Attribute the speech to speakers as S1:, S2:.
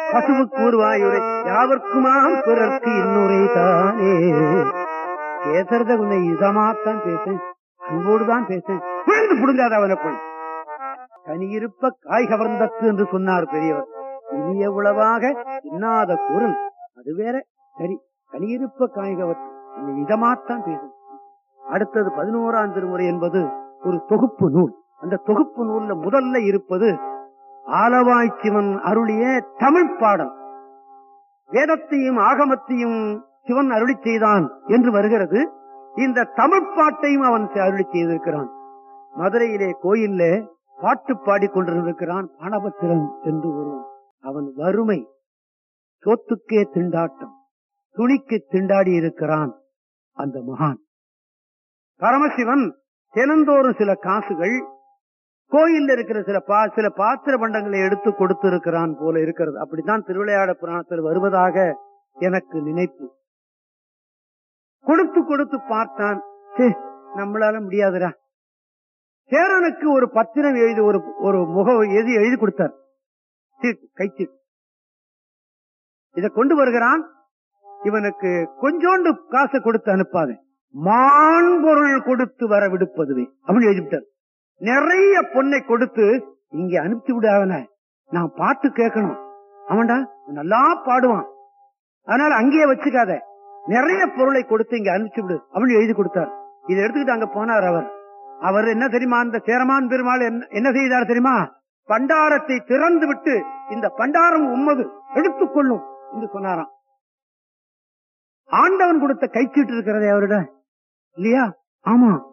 S1: பசுவு கூறுவாயுரை யாவர்க்குமாம் பிறர்க்கு இன்னுரை தானே பேசுறத கொஞ்சம் இதமாத்தான் பேசேன் அன்போடுதான் பேசேன் புழுந்து புடுங்காத அவனை போய் கனியிருப்ப காய் கவர்ந்தத்து என்று சொன்னார் பெரியவர் இனிய உளவாக இன்னாத குரல் அது வேற சரி கனியிருப்ப காய் கவர் கொஞ்சம் இதமாத்தான் பேசும் அடுத்தது பதினோராம் திருமுறை என்பது ஒரு தொகுப்பு நூல் அந்த தொகுப்பு நூல்ல முதல்ல இருப்பது ஆலவாய் சிவன் அருளிய தமிழ் பாடல் வேதத்தையும் ஆகமத்தையும் சிவன் அருளி செய்தான் என்று வருகிறது இந்த தமிழ் பாட்டையும் அவன் அருளி செய்திருக்கிறான் மதுரையிலே கோயில்ல பாட்டு பாடிக்கொண்டிருக்கிறான் பானபத்திரன் என்று ஒருவன் அவன் வறுமை சோத்துக்கே திண்டாட்டம் துணிக்கு திண்டாடி இருக்கிறான் அந்த மகான் பரமசிவன் தினந்தோறும் சில காசுகள் கோயில்ல இருக்கிற சில பா சில பாத்திர பண்டங்களை எடுத்து கொடுத்து இருக்கிறான் போல இருக்கிறது அப்படித்தான் திருவிளையாட புராணத்தில் வருவதாக எனக்கு நினைப்பு கொடுத்து கொடுத்து பார்த்தான் "ச்சே, நம்மளால முடியாதுடா சேரனுக்கு ஒரு பத்திரம் எழுதி ஒரு ஒரு முக எழுதி எழுதி கொடுத்தார் சீட்டு, கைச்சீட்டு இத கொண்டு வருகிறான் இவனுக்கு கொஞ்சோண்டு காசை கொடுத்து அனுப்பாத மான்பொருள் கொடுத்து வர விடுப்பதுவே அப்படின்னு எழுதிவிட்டார் நிறைய பொண்ணை கொடுத்து இங்க அனுப்பிச்சு விடு அவனை நான் பாட்டு கேட்கணும் அவன்டா நல்லா பாடுவான் அதனால அங்கேயே வச்சுக்காத நிறைய பொருளை கொடுத்து இங்க அனுப்பிச்சு விடு அப்படின்னு எழுதி கொடுத்தார் இதை எடுத்துக்கிட்டு அங்க போனார் அவர் அவர் என்ன தெரியுமா அந்த சேரமான் பெருமாள் என்ன- என்ன செய்தார் தெரியுமா பண்டாரத்தை திறந்து விட்டு இந்த பண்டாரம் உம்மது எடுத்துக்கொள்ளும் என்று சொன்னாராம் ஆண்டவன் கொடுத்த கைச்சீட்டு இருக்கிறதே அவரிடம் இல்லையா ஆமா